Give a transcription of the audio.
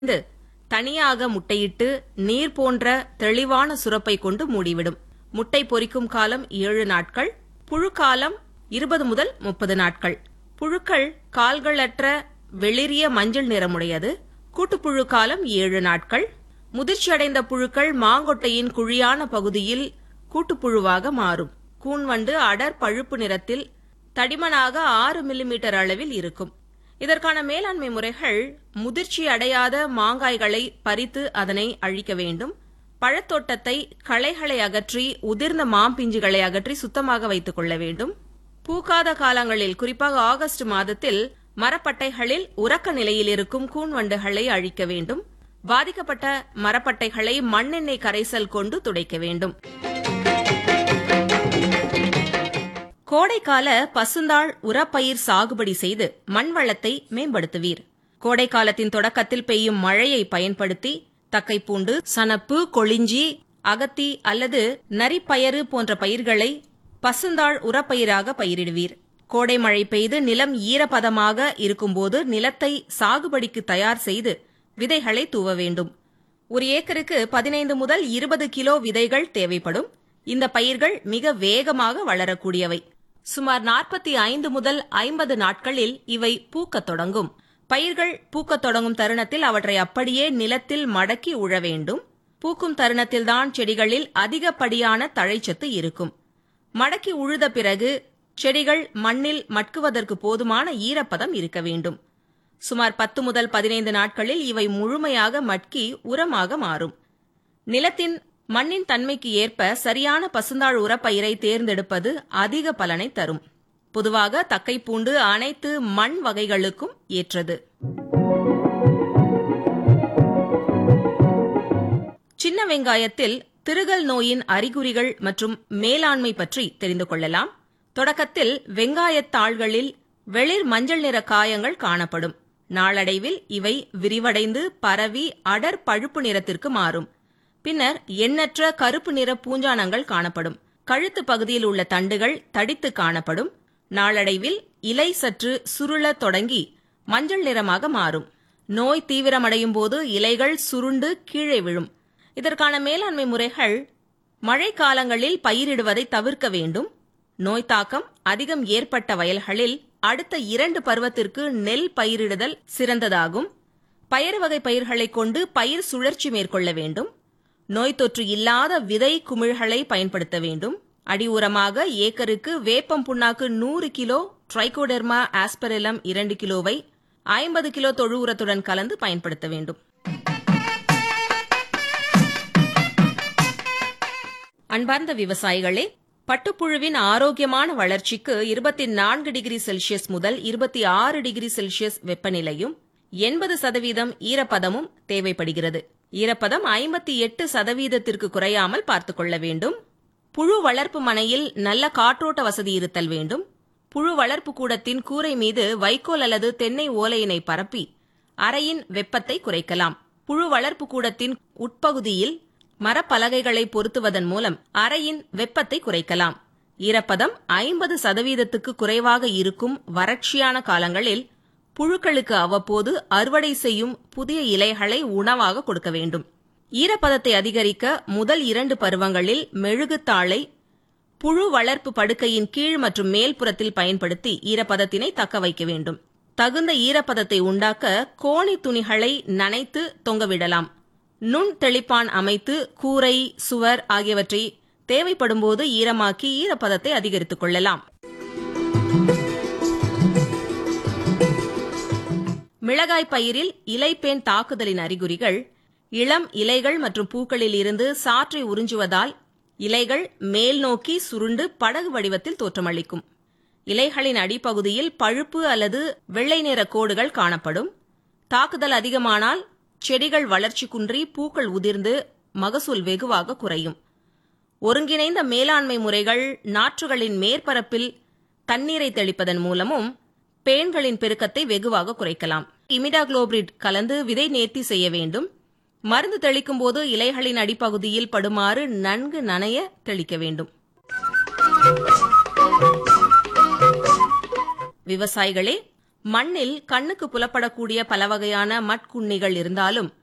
இது தனியாக முட்டையிட்டு நீர் போன்ற தெளிவான சுரப்பை கொண்டு மூடிவிடும் முட்டை பொரிக்கும் காலம் ஏழு நாட்கள் புழு காலம் இருபது முதல் முப்பது நாட்கள் புழுக்கள் கால்களற்ற வெளிரிய மஞ்சள் நிறமுடையது கூட்டுப்புழு காலம் ஏழு நாட்கள் முதிர்ச்சியடைந்த புழுக்கள் மாங்கொட்டையின் குழியான பகுதியில் கூட்டுப்புழுவாக மாறும் கூன்வண்டு அடர் பழுப்பு நிறத்தில் தடிமனாக ஆறு மில்லிமீட்டர் அளவில் இருக்கும் இதற்கான மேலாண்மை முறைகள் முதிர்ச்சி அடையாத மாங்காய்களை பறித்து அதனை அழிக்க வேண்டும் பழத்தோட்டத்தை களைகளை அகற்றி உதிர்ந்த மாம்பிஞ்சுகளை அகற்றி சுத்தமாக வைத்துக் கொள்ள வேண்டும் பூக்காத காலங்களில் குறிப்பாக ஆகஸ்ட் மாதத்தில் மரப்பட்டைகளில் உறக்க நிலையில் இருக்கும் கூன்வண்டுகளை அழிக்க வேண்டும் பாதிக்கப்பட்ட மரப்பட்டைகளை மண்ணெண்ணெய் கரைசல் கொண்டு துடைக்க வேண்டும் கோடைக்கால பசுந்தாள் உரப்பயிர் சாகுபடி செய்து மண் வளத்தை மேம்படுத்துவீர் கோடைக்காலத்தின் தொடக்கத்தில் பெய்யும் மழையை பயன்படுத்தி தக்கைப்பூண்டு சணப்பு கொளிஞ்சி அகத்தி அல்லது நரிப்பயறு போன்ற பயிர்களை பசுந்தாள் உரப்பயிராக பயிரிடுவீர் கோடை மழை பெய்து நிலம் ஈரப்பதமாக இருக்கும்போது நிலத்தை சாகுபடிக்கு தயார் செய்து விதைகளை தூவ வேண்டும் ஒரு ஏக்கருக்கு பதினைந்து முதல் இருபது கிலோ விதைகள் தேவைப்படும் இந்த பயிர்கள் மிக வேகமாக வளரக்கூடியவை சுமார் நாற்பத்தி ஐந்து முதல் ஐம்பது நாட்களில் இவை பூக்கத் தொடங்கும் பயிர்கள் பூக்கத் தொடங்கும் தருணத்தில் அவற்றை அப்படியே நிலத்தில் மடக்கி உழ வேண்டும் பூக்கும் தருணத்தில்தான் செடிகளில் அதிகப்படியான தழைச்சத்து இருக்கும் மடக்கி உழுத பிறகு செடிகள் மண்ணில் மட்குவதற்கு போதுமான ஈரப்பதம் இருக்க வேண்டும் சுமார் பத்து முதல் பதினைந்து நாட்களில் இவை முழுமையாக மட்கி உரமாக மாறும் நிலத்தின் மண்ணின் தன்மைக்கு ஏற்ப சரியான பசுந்தாழ் உரப்பயிரை தேர்ந்தெடுப்பது அதிக பலனை தரும் பொதுவாக தக்கைப்பூண்டு அனைத்து மண் வகைகளுக்கும் ஏற்றது சின்ன வெங்காயத்தில் திருகல் நோயின் அறிகுறிகள் மற்றும் மேலாண்மை பற்றி தெரிந்து கொள்ளலாம் தொடக்கத்தில் வெங்காயத் தாள்களில் வெளிர் மஞ்சள் நிற காயங்கள் காணப்படும் நாளடைவில் இவை விரிவடைந்து பரவி அடர் பழுப்பு நிறத்திற்கு மாறும் பின்னர் எண்ணற்ற கருப்பு நிற பூஞ்சானங்கள் காணப்படும் கழுத்து பகுதியில் உள்ள தண்டுகள் தடித்து காணப்படும் நாளடைவில் இலை சற்று சுருளத் தொடங்கி மஞ்சள் நிறமாக மாறும் நோய் தீவிரமடையும் போது இலைகள் சுருண்டு கீழே விழும் இதற்கான மேலாண்மை முறைகள் மழை காலங்களில் பயிரிடுவதை தவிர்க்க வேண்டும் நோய் தாக்கம் அதிகம் ஏற்பட்ட வயல்களில் அடுத்த இரண்டு பருவத்திற்கு நெல் பயிரிடுதல் சிறந்ததாகும் பயறு வகை பயிர்களை கொண்டு பயிர் சுழற்சி மேற்கொள்ள வேண்டும் நோய் தொற்று இல்லாத விதை குமிழ்களை பயன்படுத்த வேண்டும் அடி உரமாக ஏக்கருக்கு வேப்பம் புண்ணாக்கு நூறு கிலோ ட்ரைகோடெர்மா ஆஸ்பரெலம் இரண்டு கிலோவை ஐம்பது கிலோ தொழு உரத்துடன் கலந்து பயன்படுத்த வேண்டும் அன்பார்ந்த விவசாயிகளே பட்டுப்புழுவின் ஆரோக்கியமான வளர்ச்சிக்கு இருபத்தி நான்கு டிகிரி செல்சியஸ் முதல் இருபத்தி ஆறு டிகிரி செல்சியஸ் வெப்பநிலையும் எண்பது சதவீதம் ஈரப்பதமும் தேவைப்படுகிறது ஈரப்பதம் ஐம்பத்தி எட்டு சதவீதத்திற்கு குறையாமல் பார்த்துக் கொள்ள வேண்டும் புழு வளர்ப்பு மனையில் நல்ல காற்றோட்ட வசதி இருத்தல் வேண்டும் புழு வளர்ப்பு கூடத்தின் கூரை மீது வைக்கோல் அல்லது தென்னை ஓலையினை பரப்பி அறையின் வெப்பத்தை குறைக்கலாம் புழு வளர்ப்பு கூடத்தின் உட்பகுதியில் மரப்பலகைகளை பொருத்துவதன் மூலம் அறையின் வெப்பத்தை குறைக்கலாம் ஈரப்பதம் ஐம்பது சதவீதத்துக்கு குறைவாக இருக்கும் வறட்சியான காலங்களில் புழுக்களுக்கு அவ்வப்போது அறுவடை செய்யும் புதிய இலைகளை உணவாக கொடுக்க வேண்டும் ஈரப்பதத்தை அதிகரிக்க முதல் இரண்டு பருவங்களில் மெழுகுத்தாளை புழு வளர்ப்பு படுக்கையின் கீழ் மற்றும் மேல்புறத்தில் பயன்படுத்தி ஈரப்பதத்தினை தக்க வைக்க வேண்டும் தகுந்த ஈரப்பதத்தை உண்டாக்க கோணி துணிகளை நனைத்து தொங்கவிடலாம் நுண் தெளிப்பான் அமைத்து கூரை சுவர் ஆகியவற்றை தேவைப்படும்போது ஈரமாக்கி ஈரப்பதத்தை அதிகரித்துக் கொள்ளலாம் மிளகாய் பயிரில் இலைப்பேன் தாக்குதலின் அறிகுறிகள் இளம் இலைகள் மற்றும் பூக்களில் இருந்து சாற்றை உறிஞ்சுவதால் இலைகள் மேல் நோக்கி சுருண்டு படகு வடிவத்தில் தோற்றமளிக்கும் இலைகளின் அடிப்பகுதியில் பழுப்பு அல்லது வெள்ளை நிற கோடுகள் காணப்படும் தாக்குதல் அதிகமானால் செடிகள் வளர்ச்சி குன்றி பூக்கள் உதிர்ந்து மகசூல் வெகுவாக குறையும் ஒருங்கிணைந்த மேலாண்மை முறைகள் நாற்றுகளின் மேற்பரப்பில் தண்ணீரை தெளிப்பதன் மூலமும் பேன்களின் பெருக்கத்தை வெகுவாக குறைக்கலாம் இமிடாகுளோபிரிட் கலந்து விதை நேர்த்தி செய்ய வேண்டும் மருந்து தெளிக்கும் போது இலைகளின் அடிப்பகுதியில் படுமாறு நன்கு நனைய தெளிக்க வேண்டும் விவசாயிகளே மண்ணில் கண்ணுக்கு புலப்படக்கூடிய பல வகையான மட்குண்ணிகள் இருந்தாலும்